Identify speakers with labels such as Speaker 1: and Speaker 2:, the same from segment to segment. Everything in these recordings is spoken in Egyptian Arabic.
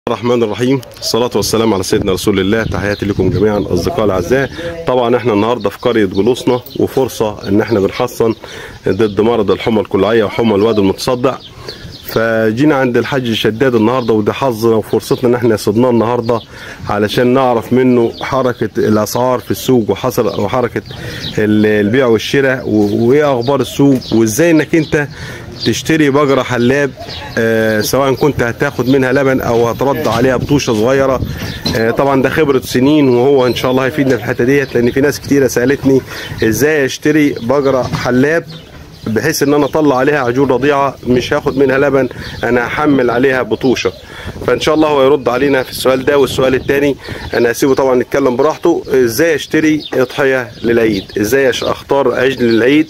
Speaker 1: الرحمن الرحيم الصلاة والسلام على سيدنا رسول الله تحياتي لكم جميعا أصدقاء الأعزاء طبعا احنا النهاردة في قرية جلوسنا وفرصة ان احنا بنحصن ضد مرض الحمى الكلعية وحمى الواد المتصدع فجينا عند الحاج شداد النهارده وده حظنا وفرصتنا ان احنا صدناه النهارده علشان نعرف منه حركه الاسعار في السوق وحصل وحركه ال- البيع والشراء و- وايه اخبار السوق وازاي انك انت تشتري بقرة حلاب آه سواء كنت هتاخد منها لبن او هترد عليها بطوشه صغيره آه طبعا ده خبره سنين وهو ان شاء الله هيفيدنا في الحته ديت لان في ناس كتيره سالتني ازاي اشتري بقره حلاب بحيث ان انا اطلع عليها عجول رضيعه مش هاخد منها لبن انا هحمل عليها بطوشه فان شاء الله هو يرد علينا في السؤال ده والسؤال الثاني انا هسيبه طبعا يتكلم براحته ازاي اشتري اضحيه للعيد ازاي أش- اختار عجل للعيد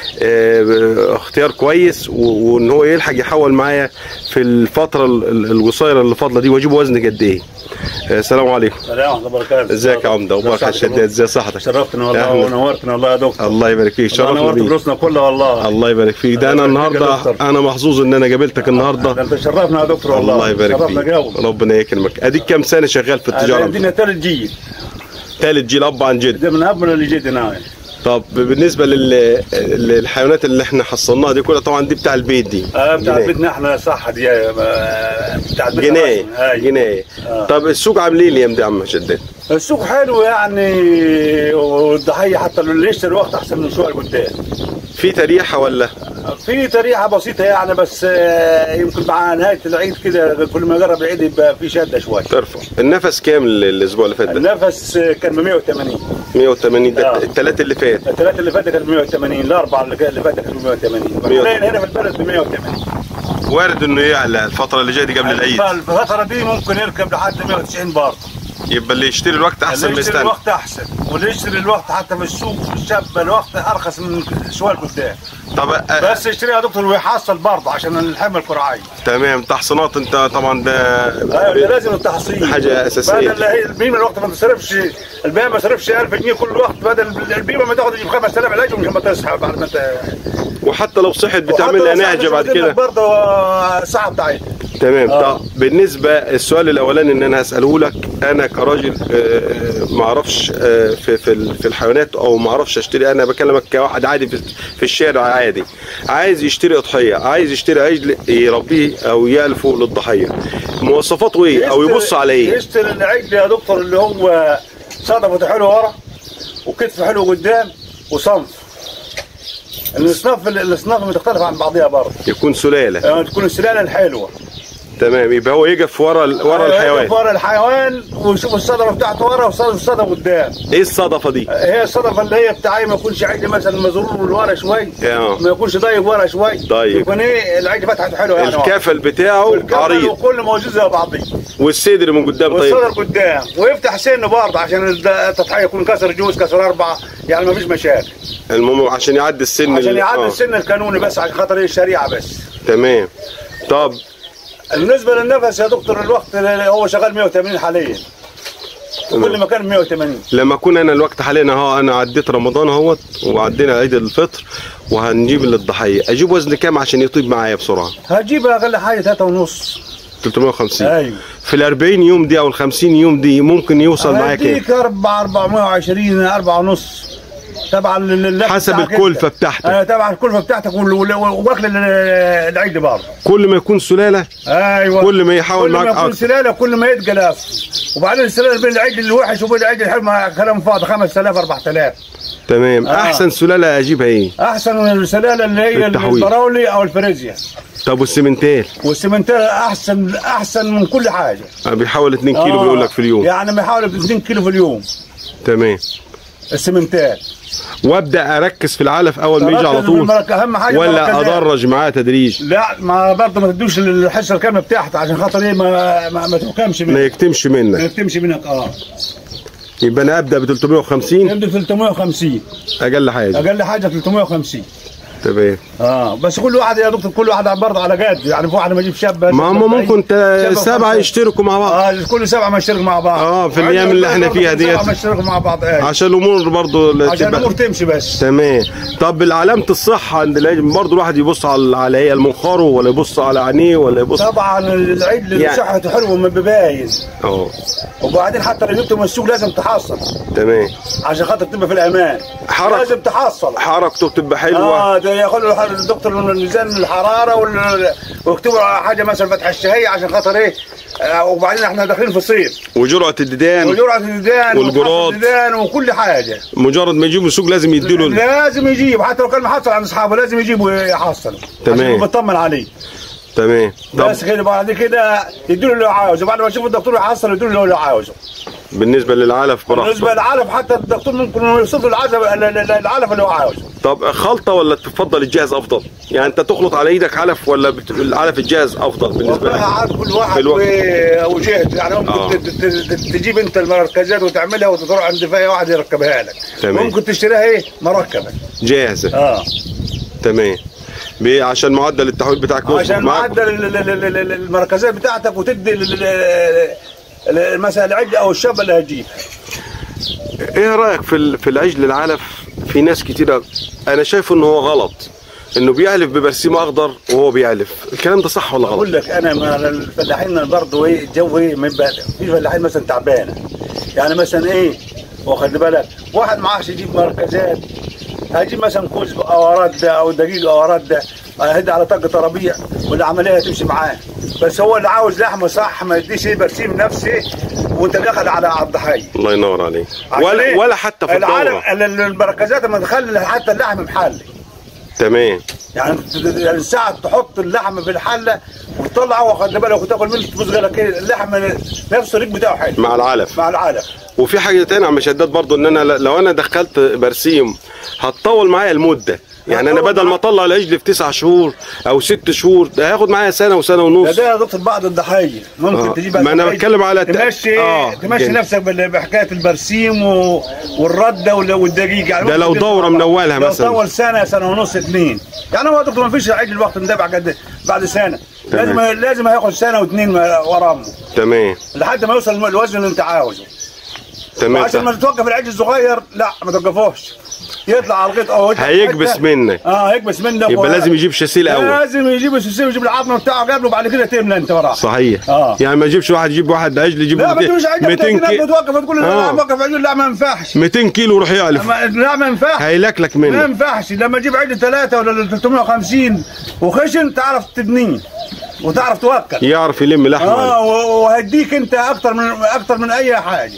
Speaker 1: اه، اختيار كويس و- وان هو يلحق يحول معايا في الفتره ال- ال- القصيره اللي فاضله دي واجيب وزن قد ايه اه، السلام عليكم
Speaker 2: السلام ورحمه الله وبركاته
Speaker 1: ازيك يا عمده وبارك يا شداد ازي صحتك
Speaker 2: شرفتنا والله
Speaker 1: أهلا.
Speaker 2: ونورتنا والله يا دكتور
Speaker 1: الله يبارك فيك
Speaker 2: والله
Speaker 1: شرفنا
Speaker 2: نورت
Speaker 1: بيك
Speaker 2: فلوسنا كلها والله
Speaker 1: الله يبارك فيك ده انا
Speaker 2: الله يبارك فيك يا
Speaker 1: النهارده
Speaker 2: دكتور.
Speaker 1: انا محظوظ ان انا قابلتك
Speaker 2: ده
Speaker 1: النهارده
Speaker 2: انت شرفنا يا دكتور والله
Speaker 1: الله يبارك
Speaker 2: شرفنا
Speaker 1: فيك
Speaker 2: جو
Speaker 1: ربنا يكرمك اديك كام سنه شغال في التجاره
Speaker 2: عندنا ثالث جيل
Speaker 1: ثالث جيل اب عن جد
Speaker 2: ده من ابنا اللي جيت هنا
Speaker 1: طب بالنسبه لل... للحيوانات اللي احنا حصلناها دي كلها طبعا دي بتاع البيت دي
Speaker 2: آه بتاع
Speaker 1: جناية.
Speaker 2: بيتنا احنا صح دي آه، بتاع بيتنا
Speaker 1: جنايه
Speaker 2: رسمي. هاي.
Speaker 1: جنايه
Speaker 2: آه.
Speaker 1: طب السوق عامل ايه الايام دي يا عم شداد
Speaker 2: السوق حلو يعني والضحيه حتى اللي يشتري وقت احسن من سوق قدام
Speaker 1: في تريحه ولا
Speaker 2: في تريحه بسيطه يعني بس آه، يمكن مع نهايه العيد كده كل ما يقرب العيد يبقى في شده شويه
Speaker 1: ترفع النفس كام ال- الاسبوع اللي فات ده
Speaker 2: النفس كان ب 180
Speaker 1: 180 ده
Speaker 2: آه.
Speaker 1: الثلاث اللي فات
Speaker 2: الثلاثة اللي فاتت كانت 180 الأربعة اللي اللي فاتت كانت 180
Speaker 1: 180.
Speaker 2: حاليا هنا في البلد ب 180
Speaker 1: وارد انه يعلى الفتره اللي جايه دي قبل العيد
Speaker 2: الفترة دي ممكن يركب لحد 190 برضه
Speaker 1: يبقى اللي يشتري الوقت احسن ما
Speaker 2: اللي يشتري
Speaker 1: يستنى
Speaker 2: الوقت أحسن واللي يشتري الوقت حتى في السوق في الشاب الوقت أرخص من شوية قدام
Speaker 1: طب آه،
Speaker 2: بس يشتري يا دكتور ويحصل برضه عشان الحمل الكرعية
Speaker 1: تمام تحصينات انت طبعا ده
Speaker 2: ايوه ده لازم التحصيل
Speaker 1: حاجة أساسية.
Speaker 2: بدل اللي هي البيمة الوقت ما تصرفش البيمة ما تصرفش 1000 جنيه كل وقت بدل البيمة ما تاخد يجيب 5000 علاج ومش ما تصحى بعد ما ت...
Speaker 1: وحتى لو صحت بتعمل لها نهجه بعد كده
Speaker 2: برضه الصحة بتاعتها
Speaker 1: تمام
Speaker 2: آه.
Speaker 1: طب بالنسبه السؤال الاولاني ان انا هساله لك انا كراجل آه، ما اعرفش آه، في في ال- في الحيوانات او ما اعرفش اشتري انا بكلمك كواحد عادي في في الشارع عادي عايز يشتري اضحيه عايز يشتري عجل يربيه او يالفه للضحيه مواصفاته ايه او
Speaker 2: يشتري-
Speaker 1: يبص على ايه
Speaker 2: يشتري العجل يا دكتور اللي هو صدفته حلو ورا وكتف حلو قدام وصنف الاصناف الاصناف بتختلف عن بعضها برضه
Speaker 1: يكون سلاله
Speaker 2: يعني تكون السلاله الحلوه
Speaker 1: تمام يبقى هو يقف ورا ال- ورا الحيوان
Speaker 2: ورا الحيوان ويشوف الصدفه بتاعته ورا والصدفه قدام
Speaker 1: ايه الصدفه دي
Speaker 2: هي الصدفه اللي هي بتاعي ما يكونش عجل مثلا مزرور لورا شوي
Speaker 1: آه.
Speaker 2: ما يكونش ضيق ورا شوي
Speaker 1: ضيق.
Speaker 2: يكون ايه العجل فتحته حلوه يعني
Speaker 1: الكفل بتاعه
Speaker 2: والكفل
Speaker 1: عريض
Speaker 2: وكل موجود زي بعضيه
Speaker 1: والصدر من قدام طيب
Speaker 2: والصدر قدام ويفتح سنه برضه عشان التضحيه يكون كسر جوز كسر اربعه يعني ما فيش مشاكل
Speaker 1: المهم عشان يعدي السن
Speaker 2: عشان
Speaker 1: ال-
Speaker 2: يعدي
Speaker 1: آه.
Speaker 2: السن القانوني بس عشان خاطر الشريعه بس
Speaker 1: تمام طب
Speaker 2: بالنسبه للنفس يا دكتور الوقت اللي هو شغال 180 حاليا كل مكان 180
Speaker 1: لما اكون انا الوقت حاليا اهو انا عديت رمضان اهوت وعدينا عيد الفطر وهنجيب للضحيه اجيب وزن كام عشان يطيب معايا بسرعه
Speaker 2: هجيب اقل حاجه 3 ونص
Speaker 1: 350
Speaker 2: ايوه
Speaker 1: في ال 40 يوم دي او ال 50 يوم دي ممكن يوصل معايا كام
Speaker 2: هديك 4 420 4 ونص تبع اللحم
Speaker 1: حسب
Speaker 2: بتاعك
Speaker 1: الكلفة
Speaker 2: انت.
Speaker 1: بتاعتك.
Speaker 2: آه، تبع الكلفه بتاعتك وال- وال- واكل ال- العجل برضه
Speaker 1: كل ما يكون سلاله
Speaker 2: ايوه
Speaker 1: كل ما يحاول
Speaker 2: كل ما
Speaker 1: معاك
Speaker 2: يكون
Speaker 1: أكتر.
Speaker 2: سلاله كل ما يتقلف وبعدين السلاله بين العجل الوحش وبين العجل الحلو ما كلام فاضي 5000 4000
Speaker 1: تمام
Speaker 2: آه.
Speaker 1: احسن سلاله اجيبها ايه
Speaker 2: احسن من السلاله اللي هي
Speaker 1: التحويل.
Speaker 2: البراولي او الفريزيا
Speaker 1: طب والسمنتال
Speaker 2: والسمنتال احسن احسن من كل حاجه
Speaker 1: بيحاول 2 كيلو
Speaker 2: آه.
Speaker 1: بيقول لك في اليوم
Speaker 2: يعني ما يحاول 2 كيلو في اليوم
Speaker 1: تمام
Speaker 2: السمنتال
Speaker 1: وابدا اركز في العلف اول ما يجي على
Speaker 2: ركز
Speaker 1: طول
Speaker 2: بالمركز، اهم حاجه
Speaker 1: ولا
Speaker 2: المركزات.
Speaker 1: ادرج معاه تدريج
Speaker 2: لا ما برضه ما تدوش الحصه الكامله بتاعتها عشان خاطر ايه ما ما, ما تحكمش
Speaker 1: ما
Speaker 2: منك
Speaker 1: يكتمش
Speaker 2: ما
Speaker 1: منك
Speaker 2: يكتمش منك اه
Speaker 1: يبقى انا ابدا ب 350
Speaker 2: يبدا 350
Speaker 1: اقل حاجه
Speaker 2: اقل حاجه 350
Speaker 1: تمام
Speaker 2: اه بس كل واحد يا دكتور كل واحد برضه على قد يعني في واحد ما يجيب شاب
Speaker 1: ما هم ممكن تا- سبعه يشتركوا مع بعض
Speaker 2: اه كل سبعه ما يشتركوا مع بعض
Speaker 1: آه، في الأيام اللي إحنا فيها
Speaker 2: دي
Speaker 1: ديت.
Speaker 2: سبعه ما يشتركوا مع بعض ايه
Speaker 1: عشان الامور برضو لا
Speaker 2: عشان
Speaker 1: تبقى-
Speaker 2: الامور تمشي بس
Speaker 1: تمام طب علامة الصحة عند العيد برضه الواحد يبص على على هي المنخار ولا يبص على عينيه ولا يبص
Speaker 2: طبعا العيد اللي
Speaker 1: يعني-
Speaker 2: صحته حلوه من بباين
Speaker 1: اه
Speaker 2: وبعدين حتى لو جبته من السوق لازم تحصل
Speaker 1: تمام
Speaker 2: عشان خاطر تبقى في الامان
Speaker 1: حرك-
Speaker 2: لازم تحصل
Speaker 1: حركته بتبقى حلوة
Speaker 2: اه ده ياخد له الدكتور من ميزان الحراره وال- ويكتبوا له حاجه مثلا فتح الشهيه عشان خاطر ايه آه، وبعدين احنا داخلين في الصيف
Speaker 1: وجرعة الديدان
Speaker 2: وجرعه الديدان
Speaker 1: والجراد.
Speaker 2: وفحص الديدان وكل حاجه
Speaker 1: مجرد ما يجيبوا السوق لازم يديله ال-
Speaker 2: لازم يجيب حتى لو كان محصل عند اصحابه لازم يجيبوا يحصل
Speaker 1: تمام.
Speaker 2: عشان يبقى بيطمن عليه
Speaker 1: تمام طب
Speaker 2: بس كده بعد كده يدوا له اللي هو عاوزه بعد ما يشوف الدكتور يحصل يدوا له اللي هو عاوزه
Speaker 1: بالنسبة للعلف
Speaker 2: بالنسبه
Speaker 1: براحته
Speaker 2: للعلف حتى الدكتور ممكن يوصف له العلف العلف اللي هو عاوزه
Speaker 1: طب خلطة ولا تفضل الجاهز أفضل؟ يعني أنت تخلط على إيدك علف ولا بت... العلف الجاهز أفضل بالنسبة
Speaker 2: والله
Speaker 1: لك؟
Speaker 2: عاد كل واحد
Speaker 1: الوقت.
Speaker 2: و- وجهته يعني ممكن
Speaker 1: آه.
Speaker 2: ت- ت- ت- تجيب انت المركزات وتعملها وتروح عند فيها واحد يركبها لك
Speaker 1: تمام.
Speaker 2: ممكن تشتريها ايه مركبه
Speaker 1: جاهزة
Speaker 2: اه
Speaker 1: تمام ب- عشان معدل التحويل بتاعك يظبط
Speaker 2: عشان
Speaker 1: معاك.
Speaker 2: معدل ال- ال- ال- ال- ال- المركزات بتاعتك وتدي ال- ال- ال- مثلا العجل او الشاب اللي هتجيب
Speaker 1: ايه رايك في ال- في العجل العلف في ناس كتيره انا شايف ان هو غلط انه بيعلف ببرسيم اخضر وهو بيعلف الكلام ده صح ولا
Speaker 2: اقول
Speaker 1: غلط
Speaker 2: لك انا ما الفلاحين برضه ايه الجو ايه من بقى في فلاحين مثلا تعبانه يعني مثلا ايه واخد بالك واحد معاش يجيب مركزات هيجيب مثلا كوز اوراد ده او دقيق اوراد ده هيدي على طاقه ربيع والعمليه هتمشي معاه بس هو اللي عاوز لحمه صح ما يديش ايه برسيم نفسي وانت داخل على على الضحيه
Speaker 1: الله ينور عليك
Speaker 2: عشان
Speaker 1: ولا
Speaker 2: إيه؟
Speaker 1: ولا حتى في
Speaker 2: العالم
Speaker 1: الدوره
Speaker 2: ال- ال- المركزات لما تخلي حتى اللحم محلي
Speaker 1: تمام
Speaker 2: يعني ت- يعني ساعة تحط اللحم في الحله وتطلعه واخد بالك وتاكل منه تبص لك ايه اللحم نفس الريق بتاعه حلو
Speaker 1: مع العلف
Speaker 2: مع العلف
Speaker 1: وفي حاجه تانية عم شداد برضو ان انا ل- لو انا دخلت برسيم هتطول معايا المده يعني انا
Speaker 2: هتطول
Speaker 1: بدل ما
Speaker 2: معاك.
Speaker 1: اطلع العجل في تسع شهور او ست شهور ده هياخد معايا سنه وسنه
Speaker 2: ده
Speaker 1: ونص
Speaker 2: ده يا دكتور بعض الضحايا ممكن
Speaker 1: آه.
Speaker 2: تجيب
Speaker 1: ما أنا
Speaker 2: ضحايا
Speaker 1: بتكلم على الت-
Speaker 2: تمشي
Speaker 1: آه.
Speaker 2: تمشي
Speaker 1: جميل.
Speaker 2: نفسك بال- بحكايه البرسيم و... والرده وال- والدقيق يعني
Speaker 1: ده لو
Speaker 2: ممكن
Speaker 1: دورة
Speaker 2: تطلع-
Speaker 1: منولها
Speaker 2: لو
Speaker 1: مثلا.
Speaker 2: طول سنه سنه ونص اثنين يعني هو يا دكتور ما فيش عجل الوقت متابع قد بعد سنه
Speaker 1: تمام.
Speaker 2: لازم لازم هياخد سنه واثنين ورا امه
Speaker 1: تمام
Speaker 2: لحد ما يوصل الوزن اللي انت عاوزه
Speaker 1: تمام
Speaker 2: عشان ما
Speaker 1: صح.
Speaker 2: توقف العجل الصغير لا ما توقفوش يطلع على الغيط او يطلع
Speaker 1: هيكبس
Speaker 2: حتة.
Speaker 1: منك
Speaker 2: اه هيكبس منك
Speaker 1: يبقى
Speaker 2: و-
Speaker 1: لازم يجيب شاسيه الاول
Speaker 2: لازم يجيب السوسيه ويجيب العظمه بتاعه قبله وبعد كده تملى انت وراه
Speaker 1: صحيح
Speaker 2: آه.
Speaker 1: يعني ما يجيبش واحد يجيب واحد عجل يجيب
Speaker 2: لا ما تجيبش عجل
Speaker 1: 200
Speaker 2: 200
Speaker 1: كيلو
Speaker 2: توقف تقول لا
Speaker 1: آه.
Speaker 2: وقف عجل لا ما ينفعش
Speaker 1: 200 كيلو يروح يعلف
Speaker 2: ما- لا ما ينفعش
Speaker 1: هيلكلك
Speaker 2: ما
Speaker 1: منه
Speaker 2: ينفعش لما تجيب عجل ثلاثة ولا 350 وخشن تعرف تبنيه وتعرف توكل
Speaker 1: يعرف يلم لحمه
Speaker 2: اه و- وهديك انت اكتر من اكتر من اي حاجه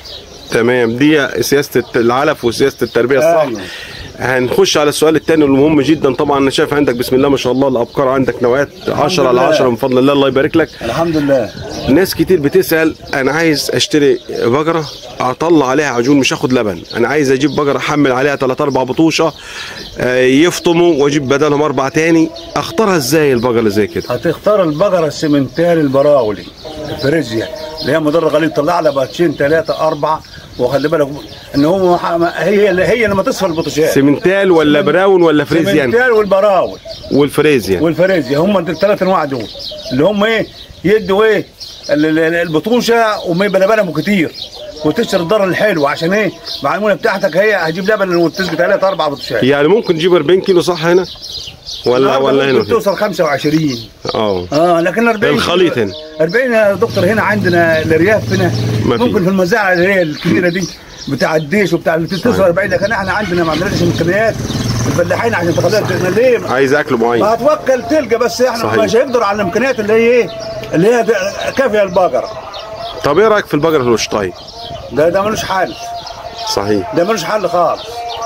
Speaker 1: تمام دي سياسه العلف وسياسه التربيه الصح
Speaker 2: أيوة.
Speaker 1: هنخش على السؤال الثاني المهم جدا طبعا انا شايف عندك بسم الله ما شاء الله الابقار عندك نوعيات 10 على
Speaker 2: لله.
Speaker 1: 10 من فضل الله الله يبارك لك
Speaker 2: الحمد لله
Speaker 1: ناس كتير بتسال انا عايز اشتري بقره اطلع عليها عجول مش هاخد لبن انا عايز اجيب بقره احمل عليها 3 4 بطوشه آه، يفطموا واجيب بدلهم اربع تاني اختارها ازاي البقره اللي زي كده
Speaker 2: هتختار البقره السمنتال البراولي فريزيا اللي هي مضر غليظ طلع لها باتشين ثلاثه اربعه وخلي بالك ان هو ح- هي اللي هي لما تصفى البطوشات
Speaker 1: سيمنتال ولا براون ولا فريزيان
Speaker 2: السمنتال والبراول
Speaker 1: والفريزيان
Speaker 2: والفريزيا هم الثلاث انواع دول اللي هم ايه يدوا ايه ال- ال- ال- البطوشه وما يبقى لبنهم كتير وتشتري الضرر الحلو عشان ايه المعلومه بتاعتك هي هتجيب لبن وتسقي ثلاثه اربع بطوشات
Speaker 1: يعني ممكن تجيب 40 كيلو صح هنا ولا ولا
Speaker 2: ممكن
Speaker 1: هنا
Speaker 2: توصل 25
Speaker 1: اه
Speaker 2: اه لكن 40
Speaker 1: الخليط هنا.
Speaker 2: 40 يا دكتور هنا عندنا الارياف هنا
Speaker 1: ما في.
Speaker 2: ممكن في المزارع اللي هي الكبيره دي بتاع الديش وبتاع اللي توصل 40 لكن احنا عندنا ما عندناش امكانيات الفلاحين عشان تاخدها ليه؟
Speaker 1: عايز اكل معين
Speaker 2: ما هتوكل تلقى بس احنا
Speaker 1: صحيح.
Speaker 2: مش هيقدر على الامكانيات اللي هي ايه اللي هي كافيه البقره
Speaker 1: طب ايه رايك في البقره الوشطاي
Speaker 2: ده ده ملوش حل
Speaker 1: صحيح
Speaker 2: ده ملوش حل خالص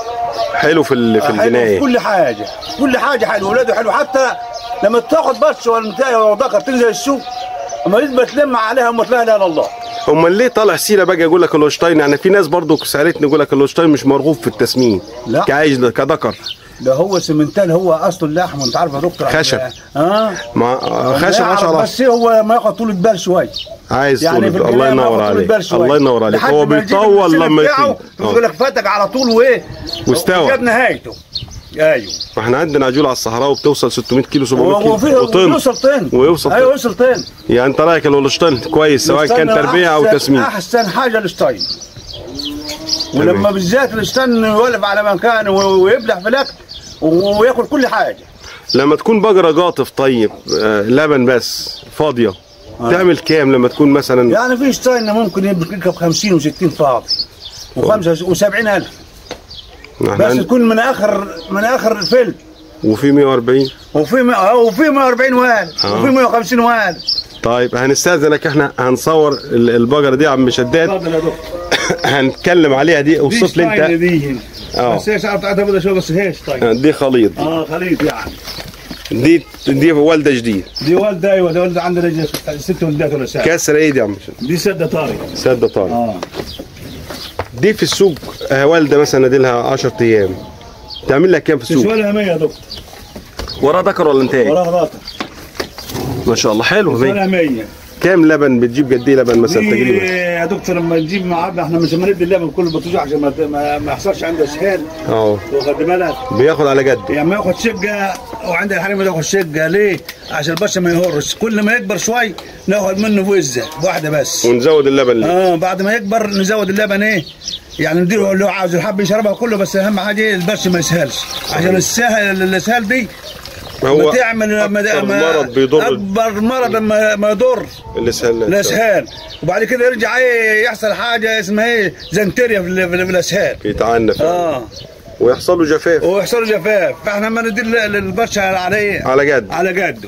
Speaker 1: حلو في ال- في
Speaker 2: حلو في
Speaker 1: البنايه
Speaker 2: كل حاجه كل حاجه حلو ولاده حلو حتى لما تاخد بس ولا بتاع ولا ذكر تنزل السوق اما تبقى تلم عليها وما لا اله الا الله
Speaker 1: امال ليه طالع سيره بقى يقول لك الوشطاين يعني في ناس برضو سالتني يقول لك الوشطاين مش مرغوب في التسمين
Speaker 2: لا.
Speaker 1: كعجل كذكر
Speaker 2: ده هو سمنتال هو اصله اللحم وانت عارف يا دكتور
Speaker 1: خشب.
Speaker 2: اه
Speaker 1: مع خشب
Speaker 2: يعرف
Speaker 1: 10
Speaker 2: بس هو ما ياخد طول البال شويه
Speaker 1: عايز
Speaker 2: يعني
Speaker 1: يعني
Speaker 2: في
Speaker 1: الله
Speaker 2: البداية ما
Speaker 1: ينور
Speaker 2: ياخد طول
Speaker 1: عليك
Speaker 2: البال شوية.
Speaker 1: الله ينور عليك
Speaker 2: لحد
Speaker 1: هو
Speaker 2: ما يجيب
Speaker 1: بيطول
Speaker 2: السن
Speaker 1: لما
Speaker 2: بتاعه
Speaker 1: يطيب
Speaker 2: يقول
Speaker 1: آه.
Speaker 2: لك فاتك على طول وايه
Speaker 1: واستوى.
Speaker 2: جاب نهايته ايوه
Speaker 1: احنا عندنا عجول على الصحراء وبتوصل 600 كيلو 700 كيلو
Speaker 2: وفي
Speaker 1: وطن
Speaker 2: ويوصل طن
Speaker 1: ويوصل
Speaker 2: ايوه
Speaker 1: طن.
Speaker 2: يوصل طن
Speaker 1: يعني انت رايك الولشتين كويس سواء كان
Speaker 2: الاستن
Speaker 1: تربيه او
Speaker 2: أحسن-
Speaker 1: تسمين
Speaker 2: احسن حاجه الستاين ولما بالذات الاستن يولف على مكانه ويبلع في الاكل وياكل كل حاجه
Speaker 1: لما تكون بقره قاطف طيب آه لبن بس فاضيه تعمل كام لما تكون مثلا
Speaker 2: يعني في ستاين ممكن يركب 50 و60 فاضي و75 الف
Speaker 1: احنا
Speaker 2: بس
Speaker 1: عند...
Speaker 2: تكون من اخر من اخر الفيلم
Speaker 1: وفي 140
Speaker 2: وفي م- آه، وفي 140 والد
Speaker 1: آه.
Speaker 2: وفي 150 والد
Speaker 1: طيب هنستاذنك احنا هنصور ال- البقره دي يا عم شداد
Speaker 2: اتفضل يا دكتور
Speaker 1: هنتكلم عليها دي اوصف لي انت
Speaker 2: دي
Speaker 1: آه.
Speaker 2: بس هي ساعات تعتبر شو بس هي ستاين
Speaker 1: آه، دي خليط
Speaker 2: اه خليط يعني
Speaker 1: دي دي والده جديد
Speaker 2: دي والده ايوه دي والده عندنا يجي ست ولدات ولا ساعه
Speaker 1: كسر ايه دي يا عم شداد؟
Speaker 2: دي سده طاري
Speaker 1: سد طارق
Speaker 2: اه
Speaker 1: دي في السوق آه، والده مثلا اديلها 10 ايام تعمل لك كام في السوق
Speaker 2: تسوى لها 100 يا دكتور
Speaker 1: وراه ذكر ولا انتاج
Speaker 2: وراها ضغط
Speaker 1: ما شاء الله حلو
Speaker 2: تسوى
Speaker 1: مية.
Speaker 2: لها 100
Speaker 1: كام لبن بتجيب قد ايه لبن مثلا
Speaker 2: دي
Speaker 1: تقريبا
Speaker 2: يا دكتور لما نجيب معانا احنا مش هندي اللبن كله بتوجع عشان ما ما, ما يحصلش عنده اسهال
Speaker 1: اه
Speaker 2: واخد بالك
Speaker 1: بياخد على قده
Speaker 2: يعني ما ياخد شقه وعند الحريم ما ياخد شقه ليه؟ عشان البشر ما يهرش كل ما يكبر شوي ناخد منه وزه واحده بس
Speaker 1: ونزود اللبن ليه
Speaker 2: اه بعد ما يكبر نزود اللبن ايه يعني نديله اللي هو عاوز الحب يشربها كله بس اهم حاجه ايه البش ما يسهلش عشان السهل الاسهال دي
Speaker 1: هو
Speaker 2: بتعمل ما
Speaker 1: أكتر
Speaker 2: ما
Speaker 1: مرض بيضر
Speaker 2: اكبر مرض ما ما يضر
Speaker 1: الاسهال
Speaker 2: الاسهال وبعد كده يرجع ايه يحصل حاجه اسمها ايه زنتريا في, ال- في, ال- في الاسهال
Speaker 1: يتعنى فعلا.
Speaker 2: اه
Speaker 1: ويحصل له جفاف
Speaker 2: ويحصل له جفاف فاحنا ما ندير للبشر على ايه
Speaker 1: على قد
Speaker 2: على قده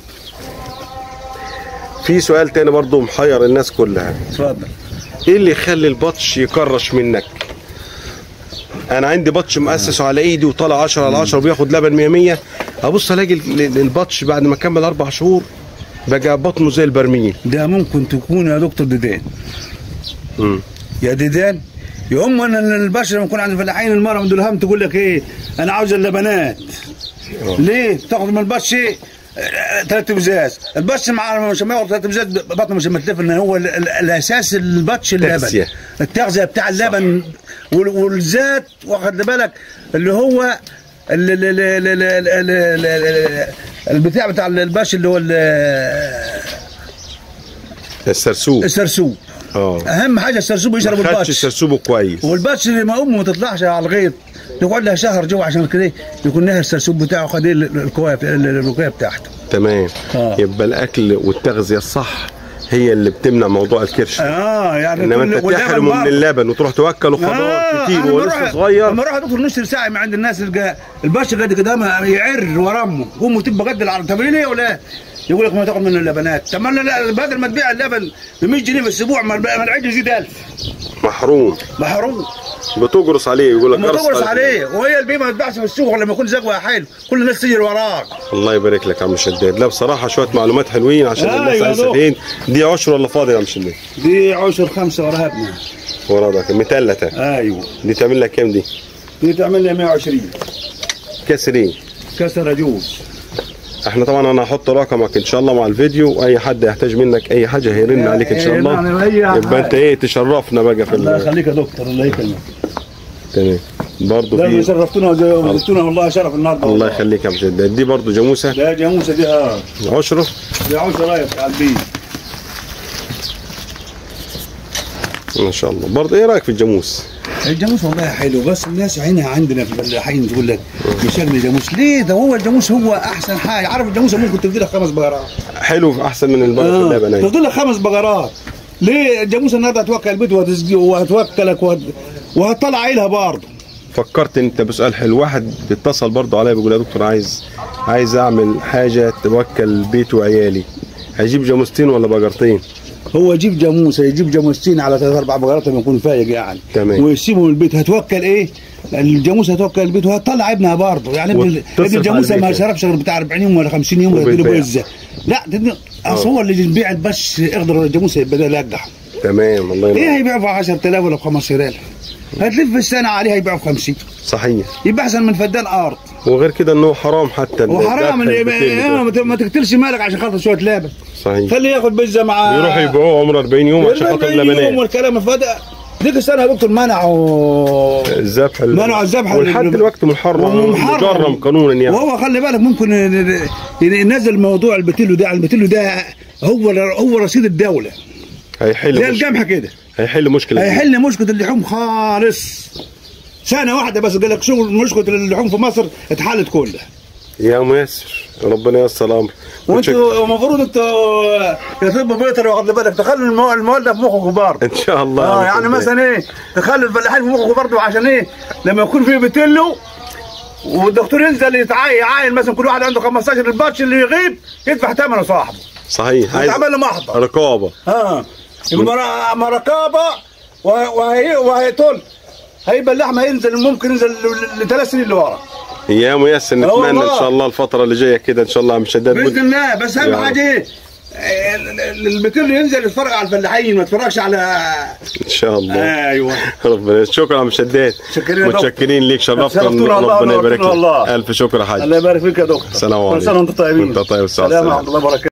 Speaker 1: في سؤال تاني برضو محير الناس كلها
Speaker 2: اتفضل
Speaker 1: ايه اللي يخلي البطش يكرش منك انا عندي بطش مؤسسه على ايدي وطالع 10 على 10 وبياخد لبن 100 100 ابص الاقي ال- ال- البطش بعد ما كمل اربع شهور بقى بطنه زي البرميل
Speaker 2: ده ممكن تكون يا دكتور ديدان
Speaker 1: مم.
Speaker 2: يا ديدان يا ام ان البشر لما يكون عند الفلاحين المرأة من دولهم تقول لك ايه انا عاوز اللبنات ليه تاخد من البش ايه ثلاث بزاز البش مع مش ما ياخد ثلاث بزاز بطنه مش متلف ان هو ال- ال- الاساس البطش اللبن
Speaker 1: تغذية.
Speaker 2: التغذيه بتاع اللبن وال- والزيت واخد بالك اللي هو ال- ال- ال- ال- ال- ال- ال- ال- البتاع بتاع البش اللي هو ال-
Speaker 1: السرسوب
Speaker 2: السرسوب
Speaker 1: اه
Speaker 2: اهم حاجه السرسوب يشرب
Speaker 1: ما خدش
Speaker 2: البش
Speaker 1: سرسوبه كويس
Speaker 2: والباتش اللي ما امه ما تطلعش على الغيط يقعد لها شهر جوه عشان كده يكون لها السرسوب بتاعه خد ايه ال- الكوايه ال- الرقيه بتاعته
Speaker 1: تمام
Speaker 2: آه.
Speaker 1: يبقى الاكل والتغذيه الصح هي اللي بتمنع موضوع الكرش
Speaker 2: اه يعني
Speaker 1: انما
Speaker 2: كل-
Speaker 1: انت
Speaker 2: واللبن
Speaker 1: تحرمه من
Speaker 2: برضه.
Speaker 1: اللبن وتروح توكله خضار
Speaker 2: آه،
Speaker 1: كتير
Speaker 2: أنا
Speaker 1: وهو
Speaker 2: بروح-
Speaker 1: لسه صغير
Speaker 2: لما اروح ادخل نشتري ساعه من عند الناس الجا الباشا قد كده ما يعر ورا امه امه تبقى قد العرض طب ليه ولا يقول لك ما تاخد منه اللبنات طب ما أنا لا بدل ما تبيع اللبن ب 100 جنيه في الاسبوع ما ما العيد يزيد 1000
Speaker 1: محروم
Speaker 2: محروم
Speaker 1: بتجرس عليه يقول لك
Speaker 2: ما
Speaker 1: قرص
Speaker 2: تقرص
Speaker 1: عليه.
Speaker 2: عليه وهي البيمه ما تباعش في السوق لما يكون زقوه حلو كل الناس تجري وراك
Speaker 1: الله يبارك لك يا عم شداد لا بصراحه شويه معلومات حلوين عشان
Speaker 2: أيوة
Speaker 1: الناس
Speaker 2: يا
Speaker 1: عايزه
Speaker 2: دوب.
Speaker 1: فين دي عشر ولا فاضي يا عم شداد
Speaker 2: دي عشر خمسه وراها ابنها
Speaker 1: ورا ده متلته
Speaker 2: ايوه
Speaker 1: دي تعمل لك كام دي
Speaker 2: دي تعمل لي 120
Speaker 1: كسرين
Speaker 2: كسر يجوز
Speaker 1: احنا طبعا انا هحط رقمك ان شاء الله مع الفيديو واي حد يحتاج منك اي حاجه هيرن عليك ان شاء الله
Speaker 2: يعني هي
Speaker 1: يبقى انت ايه تشرفنا بقى في
Speaker 2: الله
Speaker 1: ال-
Speaker 2: يخليك يا دكتور الله يكرمك
Speaker 1: تمام برضه
Speaker 2: ده اللي
Speaker 1: في
Speaker 2: شرفتونا وزدتونا والله شرف النهارده
Speaker 1: الله يخليك يا عم شداد دي برضه جاموسه
Speaker 2: لا جاموسه دي اه
Speaker 1: عشره
Speaker 2: دي عوشه رايه بتاع البيت
Speaker 1: ما شاء الله برضه ايه رايك في الجاموس
Speaker 2: الجاموس والله حلو بس الناس هنا عندنا في الفلاحين تقول لك مشغل جاموس ليه ده هو الجاموس هو احسن حاجه عارف الجاموسه ممكن تفضي لك خمس بقرات
Speaker 1: حلو احسن من البقر في اللبن أيوة.
Speaker 2: تفضي لك خمس بقرات ليه الجاموسه النهارده هتوكل البيت وهتسقي وهتوكلك وهت... وهتطلع عيلها برضه
Speaker 1: فكرت انت بسؤال حلو واحد بيتصل برضه عليا بيقول يا دكتور عايز عايز اعمل حاجه توكل بيتي وعيالي هجيب جاموستين ولا بقرتين
Speaker 2: هو يجيب جاموسه يجيب جاموستين على ثلاث اربع بقرات لما يكون فايق يعني
Speaker 1: تمام.
Speaker 2: ويسيبهم البيت هتوكل ايه؟ الجاموسه هتوكل البيت وهتطلع ابنها برضه يعني ابن
Speaker 1: وتصرف
Speaker 2: ابن الجاموسه
Speaker 1: على
Speaker 2: ما
Speaker 1: البيت.
Speaker 2: شربش غير بتاع 40 يوم ولا 50 يوم ويديله
Speaker 1: وبالبيع.
Speaker 2: بوزه لا تدي- اصل هو اللي يبيع البش يقدر الجاموسه يبقى ده يقدح
Speaker 1: تمام الله
Speaker 2: ايه
Speaker 1: ينور
Speaker 2: هيبيعه ب 10000 ولا ب 15000 هتلف السنه عليه هيبيعه ب 50
Speaker 1: صحيح
Speaker 2: يبقى احسن من فدان ارض
Speaker 1: وغير كده انه حرام حتى
Speaker 2: وحرام
Speaker 1: الدخل
Speaker 2: إن-
Speaker 1: بتين
Speaker 2: إيه، ما
Speaker 1: ده.
Speaker 2: ت- ما تقتلش مالك عشان خاطر شويه لبن
Speaker 1: صحيح
Speaker 2: خليه ياخد بزه مع
Speaker 1: بيروحوا يبيعوه عمره 40 يوم عشان خاطر
Speaker 2: 40 يوم
Speaker 1: اللبنات
Speaker 2: والكلام فده ديك السنه يا دكتور منعوا
Speaker 1: الذبح ال-
Speaker 2: منعوا الذبح
Speaker 1: ولحد
Speaker 2: ال-
Speaker 1: دلوقتي محرم
Speaker 2: ومحرم.
Speaker 1: مجرم قانونا يعني
Speaker 2: وهو خلي بالك ممكن ي- ي- ينزل موضوع البتيلو ده البتيلو ده هو هو رصيد الدوله
Speaker 1: هيحل
Speaker 2: زي
Speaker 1: مشكلة.
Speaker 2: الجمح كده
Speaker 1: هيحل مشكله
Speaker 2: هيحل مشكله اللحوم خالص سنه واحده بس قال لك شغل مشكله اللحوم في مصر اتحلت كلها
Speaker 1: يا ميسر ربنا ييسر الامر
Speaker 2: وانتوا المفروض انتوا يا طب بيطري واخد بالك تخلوا المو- المواد ده في مخكم برضه
Speaker 1: ان شاء الله
Speaker 2: اه يعني مثلا ايه تخلوا الفلاحين في مخكم برضه عشان ايه لما يكون في بتلو والدكتور ينزل يتعاين يعاين مثلا كل واحد عنده 15 الباتش اللي يغيب يدفع ثمنه صاحبه
Speaker 1: صحيح عايز
Speaker 2: يتعمل له محضر
Speaker 1: رقابه
Speaker 2: اه يبقى مر- رقابه وه- وهي وهيطل هيبقى اللحم هينزل ممكن ينزل لثلاث سنين لورا
Speaker 1: يا ميسر
Speaker 2: آه
Speaker 1: نتمنى ان
Speaker 2: والله.
Speaker 1: شاء الله الفتره اللي جايه كده ان شاء الله مش شداد
Speaker 2: باذن الله بس
Speaker 1: يا
Speaker 2: اهم
Speaker 1: رب.
Speaker 2: حاجه ايه آه، ال- ال- البتلو ينزل يتفرج على الفلاحين ما يتفرجش على
Speaker 1: ان شاء الله
Speaker 2: ايوه
Speaker 1: ربنا يسر. شكرا يا شداد
Speaker 2: شكرا يا دكتور.
Speaker 1: متشكرين ليك شرفتنا
Speaker 2: شرفتونا الله
Speaker 1: ربنا يبارك
Speaker 2: ونورتونا
Speaker 1: لك
Speaker 2: الله.
Speaker 1: الف شكر يا حاج
Speaker 2: الله يبارك فيك يا دكتور
Speaker 1: السلام
Speaker 2: كل
Speaker 1: عليكم.
Speaker 2: سنه وانتم طيبين
Speaker 1: وانت طيب والسلام
Speaker 2: سلام
Speaker 1: عليكم.
Speaker 2: ورحمه الله وبركاته